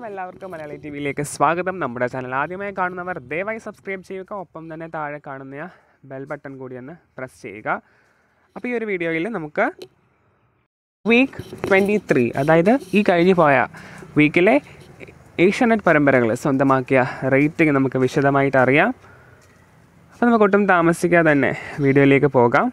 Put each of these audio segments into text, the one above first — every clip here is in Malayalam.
എല്ലാവർക്കും മലയാളി ടി വിയിലേക്ക് സ്വാഗതം നമ്മുടെ ചാനൽ ആദ്യമായി കാണുന്നവർ ദയവായി സബ്സ്ക്രൈബ് ചെയ്യുക ഒപ്പം തന്നെ താഴെ കാണുന്ന ബെൽ ബട്ടൺ കൂടി ഒന്ന് പ്രസ് ചെയ്യുക അപ്പോൾ ഈ ഒരു വീഡിയോയിൽ നമുക്ക് വീക്ക് ട്വൻറ്റി ത്രീ അതായത് ഈ കഴിഞ്ഞു പോയ വീക്കിലെ ഏഷ്യാനെറ്റ് പരമ്പരകൾ സ്വന്തമാക്കിയ റേറ്റിംഗ് നമുക്ക് വിശദമായിട്ട് അറിയാം അപ്പോൾ നമുക്ക് ഒട്ടും താമസിക്കാതെ തന്നെ വീഡിയോയിലേക്ക് പോകാം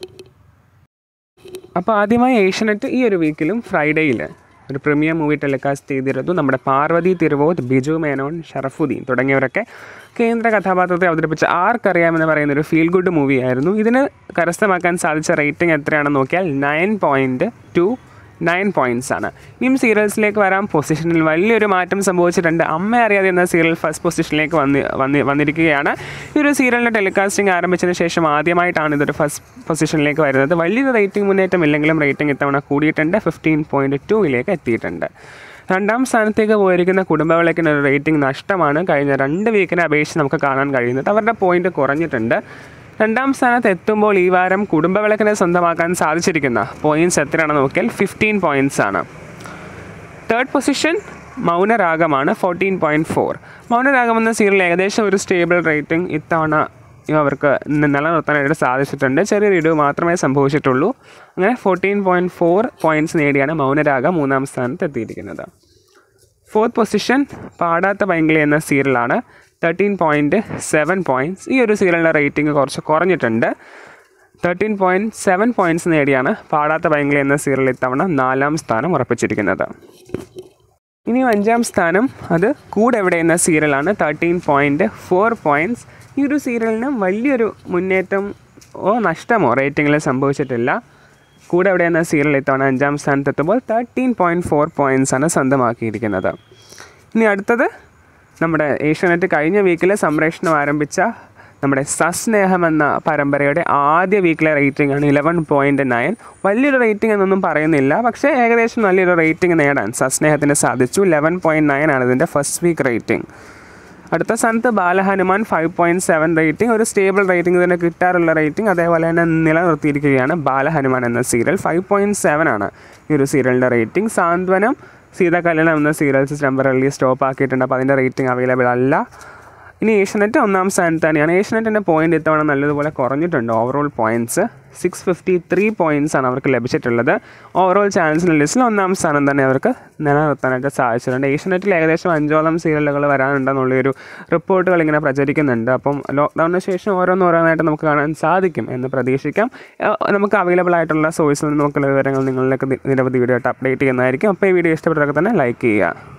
അപ്പോൾ ആദ്യമായി ഏഷ്യാനെറ്റ് ഈ ഒരു വീക്കിലും ഫ്രൈഡേയിൽ ഒരു പ്രീമിയം മൂവി ടെലികാസ്റ്റ് ചെയ്തിരുന്നു നമ്മുടെ പാർവതി തിരുവോത് ബിജു മേനോൻ ഷറഫുദ്ദീൻ തുടങ്ങിയവരൊക്കെ കേന്ദ്ര കഥാപാത്രത്തെ അവതരിപ്പിച്ച ആർക്കറിയാമെന്ന് പറയുന്ന ഒരു ഫീൽ ഗുഡ് മൂവിയായിരുന്നു ഇതിന് കരസ്ഥമാക്കാൻ സാധിച്ച റേറ്റിംഗ് എത്രയാണെന്ന് നോക്കിയാൽ nine point two nine points ആണ് ഇനിയും സീരിയൽസിലേക്ക് വരാം പൊസിഷനിൽ വലിയൊരു മാറ്റം സംഭവിച്ചിട്ടുണ്ട് അമ്മ അറിയാതെ എന്ന സീരിയൽ ഫസ്റ്റ് പൊസിഷനിലേക്ക് വന്ന് വന്ന് വന്നിരിക്കുകയാണ് ഈ ഒരു സീരിയലിൻ്റെ ടെലികാസ്റ്റിംഗ് ആരംഭിച്ചതിന് ശേഷം ആദ്യമായിട്ടാണ് ഇതൊരു ഫസ്റ്റ് പൊസിഷനിലേക്ക് വരുന്നത് വലിയൊരു റേറ്റിംഗ് മുന്നേറ്റം ഇല്ലെങ്കിലും റേറ്റിംഗ് ഇത്തവണ കൂടിയിട്ടുണ്ട് ഫിഫ്റ്റീൻ പോയിൻറ്റ് ടൂയിലേക്ക് എത്തിയിട്ടുണ്ട് രണ്ടാം സ്ഥാനത്തേക്ക് പോയിരിക്കുന്ന കുടുംബവിളക്കിന് ഒരു റേറ്റിംഗ് നഷ്ടമാണ് കഴിഞ്ഞ രണ്ട് വീക്കിനെ അപേക്ഷിച്ച് നമുക്ക് കാണാൻ കഴിയുന്നത് അവരുടെ പോയിന്റ് കുറഞ്ഞിട്ടുണ്ട് രണ്ടാം സ്ഥാനത്ത് എത്തുമ്പോൾ ഈ വാരം കുടുംബവിളക്കിനെ സ്വന്തമാക്കാൻ സാധിച്ചിരിക്കുന്ന പോയിന്റ്സ് എത്രയാണെന്ന് നോക്കിയാൽ ഫിഫ്റ്റീൻ പോയിന്റ്സ് ആണ് തേർഡ് പൊസിഷൻ മൗനരാഗമാണ് ഫോർട്ടീൻ പോയിൻറ്റ് ഫോർ മൗനരാഗം എന്ന സീരിയൽ ഏകദേശം ഒരു സ്റ്റേബിൾ റേറ്റിംഗ് ഇത്തവണ അവർക്ക് ന- നിലനിർത്താനായിട്ട് സാധിച്ചിട്ടുണ്ട് ചെറിയൊരു ഇടിവ് മാത്രമേ സംഭവിച്ചിട്ടുള്ളൂ അങ്ങനെ ഫോർട്ടീൻ പോയിൻറ്റ് ഫോർ പോയിൻറ്റ്സ് നേടിയാണ് മൗനരാഗം മൂന്നാം സ്ഥാനത്ത് എത്തിയിരിക്കുന്നത് ഫോർത്ത് പൊസിഷൻ പാടാത്ത പൈങ്കിളി എന്ന സീരിയലാണ് തേർട്ടീൻ പോയിൻറ്റ് സെവൻ പോയിൻറ്റ്സ് ഈ ഒരു സീരിയലിൻ്റെ റേറ്റിംഗ് കുറച്ച് കുറഞ്ഞിട്ടുണ്ട് തേർട്ടീൻ പോയിൻറ്റ് സെവൻ പോയിൻറ്റ്സ് നേടിയാണ് പാടാത്ത പൈങ്കിളി എന്ന സീരിയൽ ഇത്തവണ നാലാം സ്ഥാനം ഉറപ്പിച്ചിരിക്കുന്നത് ഇനിയും അഞ്ചാം സ്ഥാനം അത് കൂടെ എവിടെ എന്ന സീരിയലാണ് തേർട്ടീൻ പോയിൻറ്റ് ഫോർ പോയിൻറ്റ്സ് ഈ ഒരു സീരിയലിന് വലിയൊരു മുന്നേറ്റം ഓ നഷ്ടമോ റേറ്റിങ്ങിൽ സംഭവിച്ചിട്ടില്ല കൂടെ എവിടെ എന്ന സീരിയൽ ഇത്തവണ അഞ്ചാം സ്ഥാനത്തെത്തുമ്പോൾ തേർട്ടീൻ പോയിൻറ്റ് ഫോർ പോയിൻറ്റ്സ് ആണ് സ്വന്തമാക്കിയിരിക്കുന്നത് ഇനി അടുത്തത് നമ്മുടെ ഏഷ്യാനെറ്റ് കഴിഞ്ഞ വീക്കിൽ സംപ്രേഷണം ആരംഭിച്ച നമ്മുടെ സസ്നേഹം എന്ന പരമ്പരയുടെ ആദ്യ വീക്കിലെ റേറ്റിംഗ് ആണ് ഇലവൻ പോയിൻറ്റ് നയൻ വലിയൊരു റേറ്റിംഗ് എന്നൊന്നും പറയുന്നില്ല പക്ഷേ ഏകദേശം നല്ലൊരു റേറ്റിംഗ് നേടാൻ സസ്നേഹത്തിന് സാധിച്ചു ലെവൻ പോയിൻറ്റ് നയൻ ആണ് ഇതിൻ്റെ ഫസ്റ്റ് വീക്ക് റേറ്റിംഗ് അടുത്ത സ്ഥാനത്ത് Balahanuman five point seven rating ഒരു സ്റ്റേബിൾ റേറ്റിംഗ് തന്നെ കിട്ടാറുള്ള റേറ്റിംഗ് അതേപോലെ തന്നെ നിലനിർത്തിയിരിക്കുകയാണ് ബാലഹനുമാൻ എന്ന സീരിയൽ ഫൈവ് പോയിൻറ്റ് സെവൻ ആണ് ഈ ഒരു സീരിയലിൻ്റെ റേറ്റിംഗ് സാന്ത്വനം സീതാ കല്യാണം എന്ന സീരിയൽസ് ടെമ്പറലി സ്റ്റോപ്പ് ആക്കിയിട്ടുണ്ട് അപ്പോൾ അതിൻ്റെ റേറ്റിംഗ് അവൈലബിൾ അല്ല ഇനി ഏഷ്യനെറ്റ് ഒന്നാം സ്ഥാനത്ത് തന്നെയാണ് ഏഷ്യനെറ്റിൻ്റെ പോയിന്റ് ഇത്തവണ നല്ലതുപോലെ കുറഞ്ഞിട്ടുണ്ട് overall points six fifty three points ആണ് അവർക്ക് ലഭിച്ചിട്ടുള്ളത് ഓവറോൾ ചാനൽസിൻ്റെ ലിസ്റ്റിൽ ഒന്നാം സ്ഥാനം തന്നെ അവർക്ക് നിലനിർത്താനായിട്ട് സാധിച്ചിട്ടുണ്ട് ഏഷ്യനെറ്റിൽ ഏകദേശം അഞ്ചോളം സീരിയലുകൾ വരാനുണ്ടെന്നുള്ളൊരു റിപ്പോർട്ടുകൾ ഇങ്ങനെ പ്രചരിക്കുന്നുണ്ട് അപ്പം ലോക്ക്ഡൗണിന് ശേഷം ഓരോന്നോരോന്നായിട്ട് നമുക്ക് കാണാൻ സാധിക്കും എന്ന് പ്രതീക്ഷിക്കാം ഏഹ് നമുക്ക് അവൈലബിൾ ആയിട്ടുള്ള സോഴ്സിൽ നിന്ന് നമുക്കുള്ള വിവരങ്ങൾ നിങ്ങളിലേക്ക് നി- നിരവധി വീഡിയോ ആയിട്ട് അപ്ഡേറ്റ് ചെയ്യുന്നതായിരിക്കും അപ്പോൾ ഈ വീഡിയോ ഇഷ്ടപ്പെട്ടതൊക്കെ തന്നെ ലൈക്ക് ചെയ്യുക